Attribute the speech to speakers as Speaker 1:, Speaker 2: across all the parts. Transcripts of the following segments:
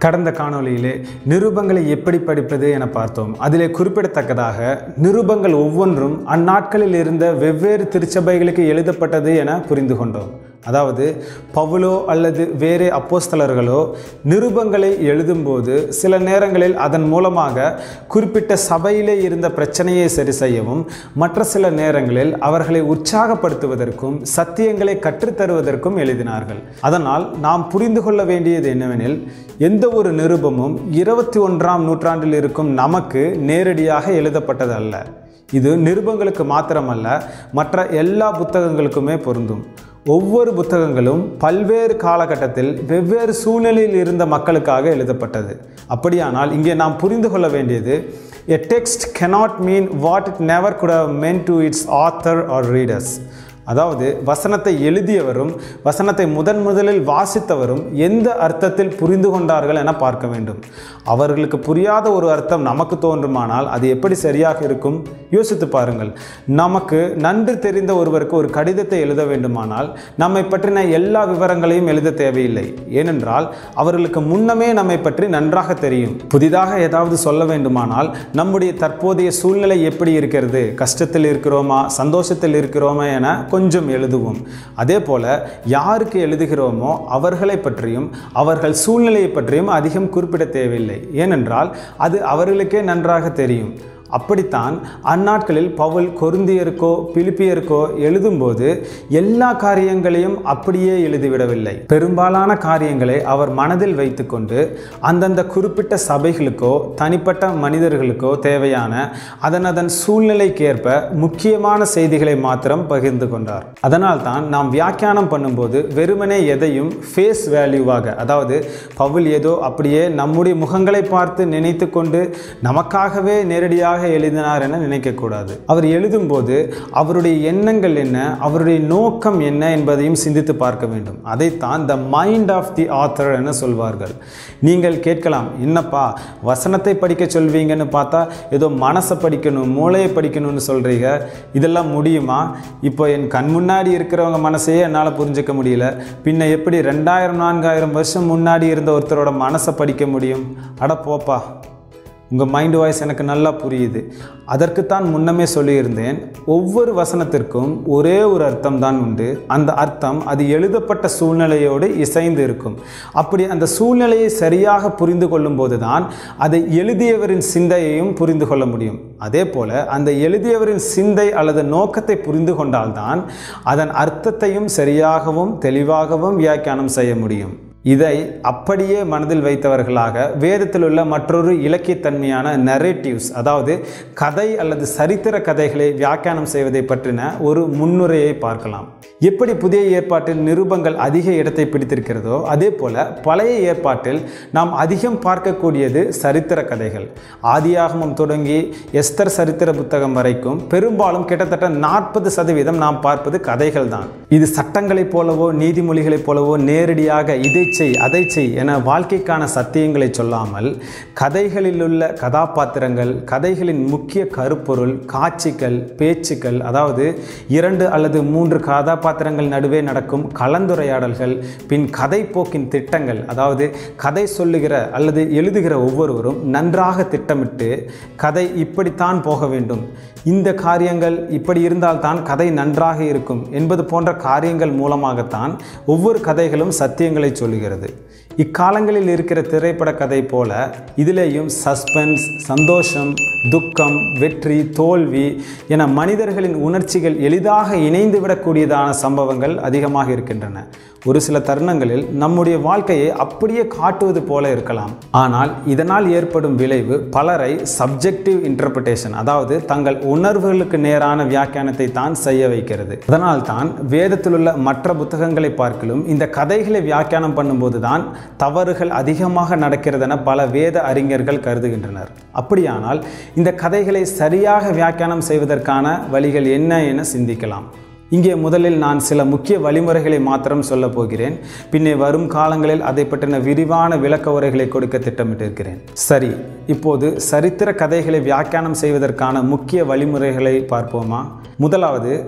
Speaker 1: கடந்த காணொளியிலே நிருபங்களை எப்படி படிப்பது என பார்த்தோம் அதிலே குறிப்பிடத்தக்கதாக நிருபங்கள் ஒவ்வொன்றும் அந்நாட்களில் இருந்த வெவ்வேறு திருச்சபைகளுக்கு எழுதப்பட்டது என புரிந்து கொண்டோம் அதாவது பவுலோ அல்லது வேறே அப்போஸ்தலர்களோ நிருபங்களை எழுதும்போது சில நேரங்களில் அதன் மூலமாக குறிப்பிட்ட சபையிலே இருந்த பிரச்சனையை சரி செய்யவும் மற்ற சில நேரங்களில் அவர்களை உற்சாகப்படுத்துவதற்கும் சத்தியங்களை கற்றுத்தருவதற்கும் எழுதினார்கள் அதனால் நாம் புரிந்து கொள்ள வேண்டியது என்னவெனில் எந்த ஒரு நிருபமும் இருபத்தி ஒன்றாம் நூற்றாண்டில் இருக்கும் நமக்கு நேரடியாக எழுதப்பட்டது அல்ல இது நிருபங்களுக்கு மாத்திரமல்ல மற்ற எல்லா புத்தகங்களுக்குமே பொருந்தும் ஒவ்வொரு புத்தகங்களும் பல்வேறு காலகட்டத்தில் வெவ்வேறு சூழ்நிலையில் இருந்த மக்களுக்காக எழுதப்பட்டது அப்படியானால் இங்கே நாம் புரிந்து கொள்ள வேண்டியது a text cannot mean what it never could have meant to its author or readers அதாவது வசனத்தை எழுதியவரும் வசனத்தை முதன் முதலில் வாசித்தவரும் எந்த அர்த்தத்தில் புரிந்து கொண்டார்கள் என பார்க்க வேண்டும் அவர்களுக்கு புரியாத ஒரு அர்த்தம் நமக்கு தோன்றுமானால் அது எப்படி சரியாக இருக்கும் யோசித்து பாருங்கள் நமக்கு நன்று தெரிந்த ஒருவருக்கு ஒரு கடிதத்தை எழுத வேண்டுமானால் நம்மை பற்றின எல்லா விவரங்களையும் எழுத தேவையில்லை ஏனென்றால் அவர்களுக்கு முன்னமே நம்மை பற்றி நன்றாக தெரியும் புதிதாக ஏதாவது சொல்ல வேண்டுமானால் நம்முடைய தற்போதைய சூழ்நிலை எப்படி இருக்கிறது கஷ்டத்தில் இருக்கிறோமா சந்தோஷத்தில் இருக்கிறோமா என கொஞ்சம் எழுதுவோம் அதே போல யாருக்கு எழுதுகிறோமோ அவர்களை பற்றியும் அவர்கள் சூழ்நிலையை பற்றியும் அதிகம் குறிப்பிட தேவையில்லை ஏனென்றால் அது அவர்களுக்கே நன்றாக தெரியும் அப்படித்தான் அந்நாட்களில் பவுல் கொருந்தியருக்கோ பிலிப்பியருக்கோ எழுதும்போது எல்லா காரியங்களையும் அப்படியே எழுதிவிடவில்லை பெரும்பாலான காரியங்களை அவர் மனதில் வைத்துக்கொண்டு அந்தந்த குறிப்பிட்ட சபைகளுக்கோ தனிப்பட்ட மனிதர்களுக்கோ தேவையான அதன் அதன் சூழ்நிலைக்கேற்ப முக்கியமான செய்திகளை மாத்திரம் பகிர்ந்து கொண்டார் அதனால் தான் நாம் வியாக்கியானம் பண்ணும்போது வெறுமனே எதையும் ஃபேஸ் வேல்யூவாக அதாவது பவுல் ஏதோ அப்படியே நம்முடைய முகங்களை பார்த்து நினைத்து கொண்டு நமக்காகவே நேரடியாக எழுதினார் என நினைக்கக்கூடாது அவர் எழுதும்போது அவருடைய எண்ணங்கள் என்ன அவருடைய நோக்கம் என்ன என்பதையும் சிந்தித்து பார்க்க வேண்டும் அதைத்தான் the mind of the author என சொல்வார்கள் நீங்கள் கேட்கலாம் என்னப்பா வசனத்தை படிக்க சொல்வீங்கன்னு பார்த்தா ஏதோ மனசை படிக்கணும் மூளையை படிக்கணும்னு சொல்கிறீங்க இதெல்லாம் முடியுமா இப்போ என் கண் முன்னாடி இருக்கிறவங்க மனசையே என்னால் புரிஞ்சுக்க முடியல பின்ன எப்படி ரெண்டாயிரம் நான்காயிரம் வருஷம் முன்னாடி இருந்த ஒருத்தரோட மனசை படிக்க முடியும் அட போப்பா உங்கள் மைண்ட் வாய்ஸ் எனக்கு நல்லா புரியுது அதற்குத்தான் முன்னமே சொல்லியிருந்தேன் ஒவ்வொரு வசனத்திற்கும் ஒரே ஒரு அர்த்தம் தான் உண்டு அந்த அர்த்தம் அது எழுதப்பட்ட சூழ்நிலையோடு இசைந்து இருக்கும் அப்படி அந்த சூழ்நிலையை சரியாக புரிந்து கொள்ளும்போது தான் அதை எழுதியவரின் சிந்தையையும் புரிந்து கொள்ள முடியும் அதே போல் அந்த எழுதியவரின் சிந்தை அல்லது நோக்கத்தை புரிந்து கொண்டால்தான் அதன் அர்த்தத்தையும் சரியாகவும் தெளிவாகவும் வியாக்கியானம் செய்ய முடியும் இதை அப்படியே மனதில் வைத்தவர்களாக வேதத்தில் உள்ள மற்றொரு இலக்கியத்தன்மையான நரேட்டிவ்ஸ் அதாவது கதை அல்லது சரித்திர கதைகளை வியாக்கியானம் செய்வதை பற்றின ஒரு முன்னுரையை பார்க்கலாம் எப்படி புதிய ஏற்பாட்டில் நிருபங்கள் அதிக இடத்தை பிடித்திருக்கிறதோ அதே போல பழைய ஏற்பாட்டில் நாம் அதிகம் பார்க்கக்கூடியது சரித்திர கதைகள் ஆதியாகமம் தொடங்கி எஸ்தர் சரித்திர புத்தகம் வரைக்கும் பெரும்பாலும் கிட்டத்தட்ட நாற்பது சதவீதம் நாம் பார்ப்பது கதைகள் தான் இது சட்டங்களைப் போலவோ நீதிமொழிகளைப் போலவோ நேரடியாக இதை செய் அதை செய் என வாழ்க்கைக்கான சத்தியங்களை சொல்லாமல் கதைகளில் உள்ள கதாபாத்திரங்கள் கதைகளின் முக்கிய கருப்பொருள் காட்சிகள் பேச்சுக்கள் அதாவது இரண்டு அல்லது மூன்று கதாபாத்திரங்கள் நடுவே நடக்கும் கலந்துரையாடல்கள் பின் கதை போக்கின் திட்டங்கள் அதாவது கதை சொல்லுகிற அல்லது எழுதுகிற ஒவ்வொருவரும் நன்றாக திட்டமிட்டு கதை இப்படித்தான் போக வேண்டும் இந்த காரியங்கள் இப்படி இருந்தால்தான் கதை நன்றாக இருக்கும் என்பது போன்ற காரியங்கள் மூலமாகத்தான் ஒவ்வொரு கதைகளும் சத்தியங்களை சொல்லுகிறது இக்காலங்களில் இருக்கிற திரைப்பட கதை போல இதிலேயும் சஸ்பென்ஸ் சந்தோஷம் துக்கம் வெற்றி தோல்வி என மனிதர்களின் உணர்ச்சிகள் எளிதாக இணைந்து விடக்கூடியதான சம்பவங்கள் அதிகமாக இருக்கின்றன ஒரு சில தருணங்களில் நம்முடைய வாழ்க்கையை அப்படியே காட்டுவது போல இருக்கலாம் ஆனால் இதனால் ஏற்படும் விளைவு பலரை சப்ஜெக்டிவ் இன்டர்பிரிட்டேஷன் அதாவது தங்கள் உணர்வுகளுக்கு நேரான வியாக்கியானத்தை தான் செய்ய வைக்கிறது அதனால் தான் வேதத்தில் உள்ள மற்ற புத்தகங்களை பார்க்கலும் இந்த கதைகளை வியாக்கியானம் பண்ணும்போது தான் தவறுகள் அதிகமாக நடக்கிறதென பல வேத அறிஞர்கள் கருதுகின்றனர் அப்படியானால் இந்த கதைகளை சரியாக வியாக்கியானம் செய்வதற்கான வழிகள் என்ன என சிந்திக்கலாம் இங்கே முதலில் நான் சில முக்கிய வழிமுறைகளை மாத்திரம் சொல்லப் போகிறேன் பின்னே வரும் காலங்களில் அதை பற்றின விரிவான விளக்க உரைகளை கொடுக்க திட்டமிட்டிருக்கிறேன் சரி இப்போது சரித்திர கதைகளை வியாக்கியானம் செய்வதற்கான முக்கிய வழிமுறைகளை பார்ப்போமா முதலாவது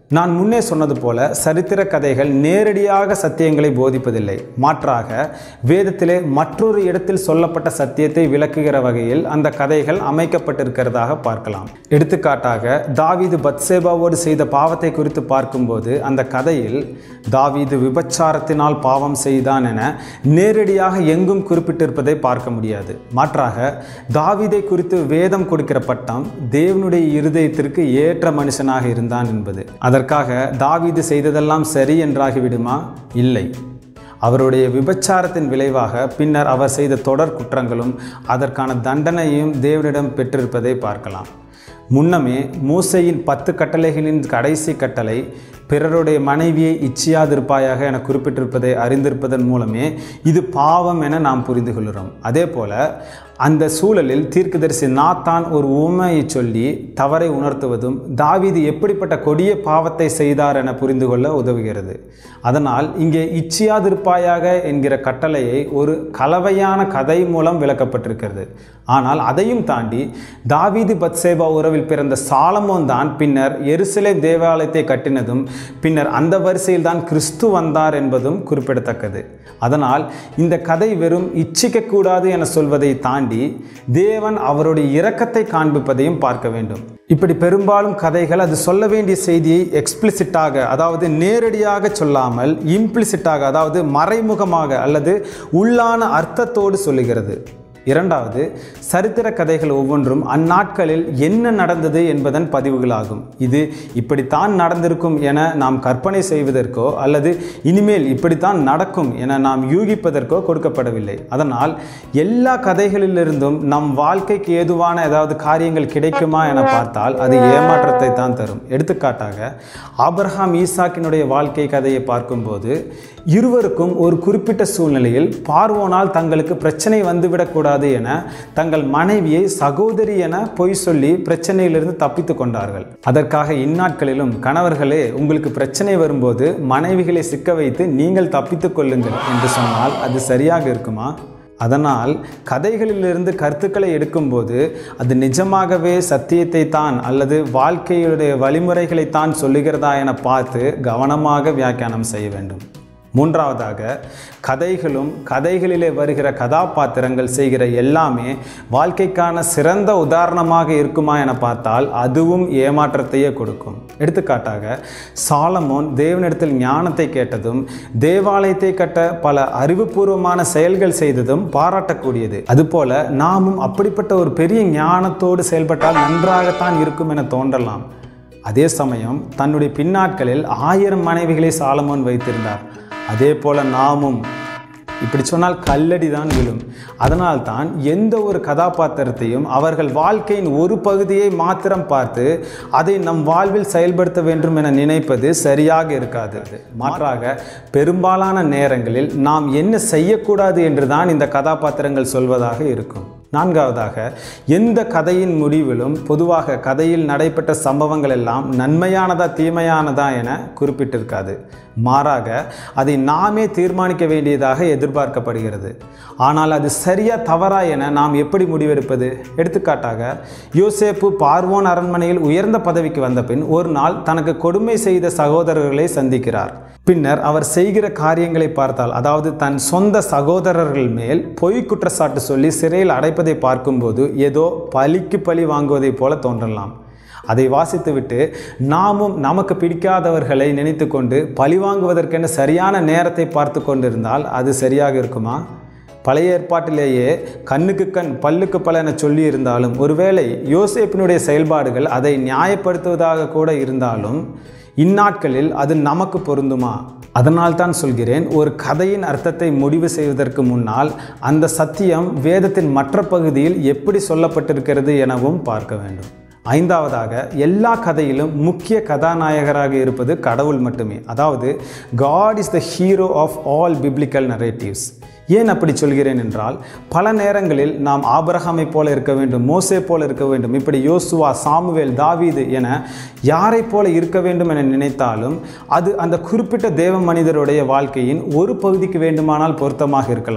Speaker 1: நான் முன்னே சொன்னது போல சரித்திர கதைகள் நேரடியாக சத்தியங்களை போதிப்பதில்லை மாற்றாக வேதத்திலே மற்றொரு இடத்தில் சொல்லப்பட்ட சத்தியத்தை விளக்குகிற வகையில் அந்த கதைகள் அமைக்கப்பட்டிருக்கிறதாக பார்க்கலாம் எடுத்துக்காட்டாக தாவீது பத்சேபாவோடு செய்த பாவத்தை குறித்து பார்க்கும்போது அந்த கதையில் தாவீது விபச்சாரத்தினால் பாவம் செய்தான் என நேரடியாக எங்கும் குறிப்பிட்டிருப்பதை பார்க்க முடியாது மாற்றாக தாவீதை குறித்து வேதம் கொடுக்கிற பட்டம் தேவனுடைய இருதயத்திற்கு ஏற்ற மனுஷனாக இருந்தான் என்பது அதற்காக தாவீது செய்ததெல்லாம் சரி என்றாகிவிடுமா இல்லை அவருடைய விபச்சாரத்தின் விளைவாக பின்னர் அவர் செய்த தொடர் குற்றங்களும் அதற்கான தண்டனையும் தேவனிடம் பெற்றிருப்பதை பார்க்கலாம் முன்னமே மூசையின் பத்து கட்டளைகளின் கடைசி கட்டளை பிறருடைய மனைவியை இச்சியாதிருப்பாயாக என குறிப்பிட்டிருப்பதை அறிந்திருப்பதன் மூலமே இது பாவம் என நாம் புரிந்து கொள்கிறோம் அதே போல அந்த சூழலில் தீர்க்கதரிசி நாத்தான் ஒரு உண்மையை சொல்லி தவறை உணர்த்துவதும் தாவீது எப்படிப்பட்ட கொடிய பாவத்தை செய்தார் என புரிந்து கொள்ள உதவுகிறது அதனால் இங்கே இச்சியாதிருப்பாயாக என்கிற கட்டளையை ஒரு கலவையான கதை மூலம் விளக்கப்பட்டிருக்கிறது ஆனால் அதையும் தாண்டி தாவீது பத்சேபா உறவில் பிறந்த சாலமோன் தான் பின்னர் எருசலேம் தேவாலயத்தை கட்டினதும் பின்னர் அந்த வரிசையில் தான் கிறிஸ்து வந்தார் என்பதும் குறிப்பிடத்தக்கது அதனால் இந்த கதை வெறும் இச்சிக்கக்கூடாது என சொல்வதை தாண்டி தேவன் அவருடைய இரக்கத்தை காண்பிப்பதையும் பார்க்க வேண்டும் இப்படி பெரும்பாலும் கதைகள் அது சொல்ல வேண்டிய செய்தியை எக்ஸ்பிளிசிட்டாக அதாவது நேரடியாக சொல்லாமல் இம்ப்ளிசிட்டாக அதாவது மறைமுகமாக அல்லது உள்ளான அர்த்தத்தோடு சொல்லுகிறது இரண்டாவது சரித்திர கதைகள் ஒவ்வொன்றும் அந்நாட்களில் என்ன நடந்தது என்பதன் பதிவுகளாகும் இது இப்படித்தான் நடந்திருக்கும் என நாம் கற்பனை செய்வதற்கோ அல்லது இனிமேல் இப்படித்தான் நடக்கும் என நாம் யூகிப்பதற்கோ கொடுக்கப்படவில்லை அதனால் எல்லா கதைகளிலிருந்தும் நம் வாழ்க்கைக்கு ஏதுவான ஏதாவது காரியங்கள் கிடைக்குமா என பார்த்தால் அது ஏமாற்றத்தை தான் தரும் எடுத்துக்காட்டாக ஆபிரஹாம் ஈசாக்கினுடைய வாழ்க்கை கதையை பார்க்கும்போது இருவருக்கும் ஒரு குறிப்பிட்ட சூழ்நிலையில் பார்வோனால் தங்களுக்கு பிரச்சனை வந்துவிடக்கூடாது என தங்கள் மனைவியை சகோதரி என பொய் சொல்லி பிரச்சனையிலிருந்து தப்பித்து கொண்டார்கள் அதற்காக இந்நாட்களிலும் கணவர்களே உங்களுக்கு பிரச்சனை வரும்போது மனைவிகளை சிக்க வைத்து நீங்கள் தப்பித்துக் கொள்ளுங்கள் என்று சொன்னால் அது சரியாக இருக்குமா அதனால் கதைகளிலிருந்து கருத்துக்களை எடுக்கும்போது அது நிஜமாகவே சத்தியத்தை தான் அல்லது வாழ்க்கையுடைய வழிமுறைகளை தான் சொல்லுகிறதா என பார்த்து கவனமாக வியாக்கியானம் செய்ய வேண்டும் மூன்றாவதாக கதைகளும் கதைகளிலே வருகிற கதாபாத்திரங்கள் செய்கிற எல்லாமே வாழ்க்கைக்கான சிறந்த உதாரணமாக இருக்குமா என பார்த்தால் அதுவும் ஏமாற்றத்தையே கொடுக்கும் எடுத்துக்காட்டாக சாலமோன் தேவனிடத்தில் ஞானத்தை கேட்டதும் தேவாலயத்தை கட்ட பல அறிவுபூர்வமான செயல்கள் செய்ததும் பாராட்டக்கூடியது அதுபோல நாமும் அப்படிப்பட்ட ஒரு பெரிய ஞானத்தோடு செயல்பட்டால் நன்றாகத்தான் இருக்கும் என தோன்றலாம் அதே சமயம் தன்னுடைய பின்னாட்களில் ஆயிரம் மனைவிகளை சாலமோன் வைத்திருந்தார் அதே போல நாமும் இப்படி சொன்னால் கல்லடி தான் விழும் அதனால்தான் எந்த ஒரு கதாபாத்திரத்தையும் அவர்கள் வாழ்க்கையின் ஒரு பகுதியை மாத்திரம் பார்த்து அதை நம் வாழ்வில் செயல்படுத்த வேண்டும் என நினைப்பது சரியாக இருக்காது மாற்றாக பெரும்பாலான நேரங்களில் நாம் என்ன செய்யக்கூடாது என்று தான் இந்த கதாபாத்திரங்கள் சொல்வதாக இருக்கும் நான்காவதாக எந்த கதையின் முடிவிலும் பொதுவாக கதையில் நடைபெற்ற சம்பவங்கள் எல்லாம் நன்மையானதா தீமையானதா என குறிப்பிட்டிருக்காது மாறாக அதை நாமே தீர்மானிக்க வேண்டியதாக எதிர்பார்க்கப்படுகிறது ஆனால் அது சரியா தவறா என நாம் எப்படி முடிவெடுப்பது எடுத்துக்காட்டாக யோசேப்பு பார்வோன் அரண்மனையில் உயர்ந்த பதவிக்கு வந்த பின் ஒரு நாள் தனக்கு கொடுமை செய்த சகோதரர்களை சந்திக்கிறார் பின்னர் அவர் செய்கிற காரியங்களை பார்த்தால் அதாவது தன் சொந்த சகோதரர்கள் மேல் பொய் குற்றச்சாட்டு சொல்லி சிறையில் அடைப்பதை பார்க்கும்போது ஏதோ பலிக்கு பழி வாங்குவதைப் போல தோன்றலாம் அதை வாசித்துவிட்டு நாமும் நமக்கு பிடிக்காதவர்களை நினைத்து கொண்டு பழி வாங்குவதற்கென சரியான நேரத்தை பார்த்து கொண்டிருந்தால் அது சரியாக இருக்குமா பழைய ஏற்பாட்டிலேயே கண்ணுக்கு கண் பல்லுக்கு பல என சொல்லி இருந்தாலும் ஒருவேளை யோசேப்பினுடைய செயல்பாடுகள் அதை நியாயப்படுத்துவதாக கூட இருந்தாலும் இந்நாட்களில் அது நமக்கு பொருந்துமா அதனால் தான் சொல்கிறேன் ஒரு கதையின் அர்த்தத்தை முடிவு செய்வதற்கு முன்னால் அந்த சத்தியம் வேதத்தின் மற்ற பகுதியில் எப்படி சொல்லப்பட்டிருக்கிறது எனவும் பார்க்க வேண்டும் ஐந்தாவதாக எல்லா கதையிலும் முக்கிய கதாநாயகராக இருப்பது கடவுள் மட்டுமே அதாவது God is the hero of all biblical narratives ஏன் அப்படி சொல்கிறேன் என்றால் பல நேரங்களில் நாம் ஆபரகாமை போல இருக்க வேண்டும் மோசே போல இருக்க வேண்டும் இப்படி யோசுவா சாமுவேல் தாவீது என யாரை போல இருக்க வேண்டும் என நினைத்தாலும் அது அந்த குறிப்பிட்ட தேவ மனிதருடைய வாழ்க்கையின் ஒரு பகுதிக்கு வேண்டுமானால் பொருத்தமாக இருக்கலாம்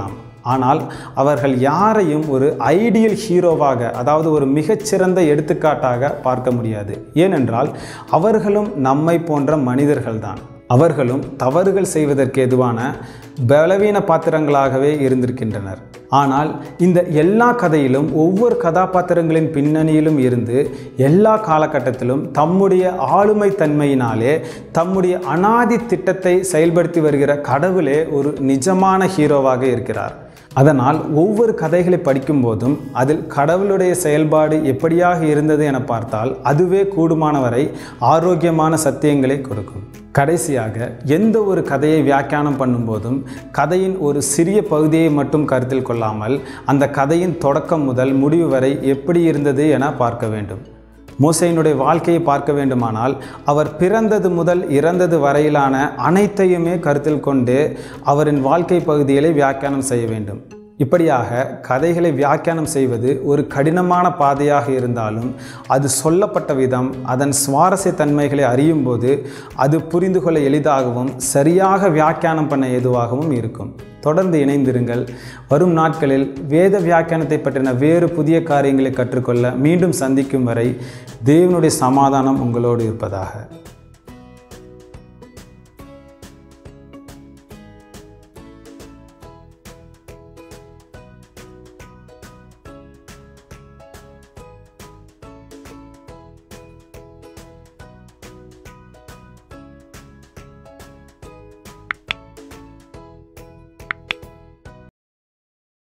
Speaker 1: ஆனால் அவர்கள் யாரையும் ஒரு ஐடியல் ஹீரோவாக அதாவது ஒரு மிகச்சிறந்த எடுத்துக்காட்டாக பார்க்க முடியாது ஏனென்றால் அவர்களும் நம்மை போன்ற மனிதர்கள்தான் அவர்களும் தவறுகள் செய்வதற்கு எதுவான பலவீன பாத்திரங்களாகவே இருந்திருக்கின்றனர் ஆனால் இந்த எல்லா கதையிலும் ஒவ்வொரு கதாபாத்திரங்களின் பின்னணியிலும் இருந்து எல்லா காலகட்டத்திலும் தம்முடைய ஆளுமை தன்மையினாலே தம்முடைய அனாதி திட்டத்தை செயல்படுத்தி வருகிற கடவுளே ஒரு நிஜமான ஹீரோவாக இருக்கிறார் அதனால் ஒவ்வொரு கதைகளை படிக்கும்போதும் அதில் கடவுளுடைய செயல்பாடு எப்படியாக இருந்தது என பார்த்தால் அதுவே கூடுமானவரை ஆரோக்கியமான சத்தியங்களை கொடுக்கும் கடைசியாக எந்த ஒரு கதையை வியாக்கியானம் பண்ணும்போதும் கதையின் ஒரு சிறிய பகுதியை மட்டும் கருத்தில் கொள்ளாமல் அந்த கதையின் தொடக்கம் முதல் முடிவு வரை எப்படி இருந்தது என பார்க்க வேண்டும் மோசையினுடைய வாழ்க்கையை பார்க்க வேண்டுமானால் அவர் பிறந்தது முதல் இறந்தது வரையிலான அனைத்தையுமே கருத்தில் கொண்டு அவரின் வாழ்க்கை பகுதிகளை வியாக்கியானம் செய்ய வேண்டும் இப்படியாக கதைகளை வியாக்கியானம் செய்வது ஒரு கடினமான பாதையாக இருந்தாலும் அது சொல்லப்பட்ட விதம் அதன் சுவாரஸ்ய தன்மைகளை அறியும் போது அது புரிந்து கொள்ள எளிதாகவும் சரியாக வியாக்கியானம் பண்ண ஏதுவாகவும் இருக்கும் தொடர்ந்து இணைந்திருங்கள் வரும் நாட்களில் வேத வியாக்கியானத்தை பற்றின வேறு புதிய காரியங்களை கற்றுக்கொள்ள மீண்டும் சந்திக்கும் வரை தேவனுடைய சமாதானம் உங்களோடு இருப்பதாக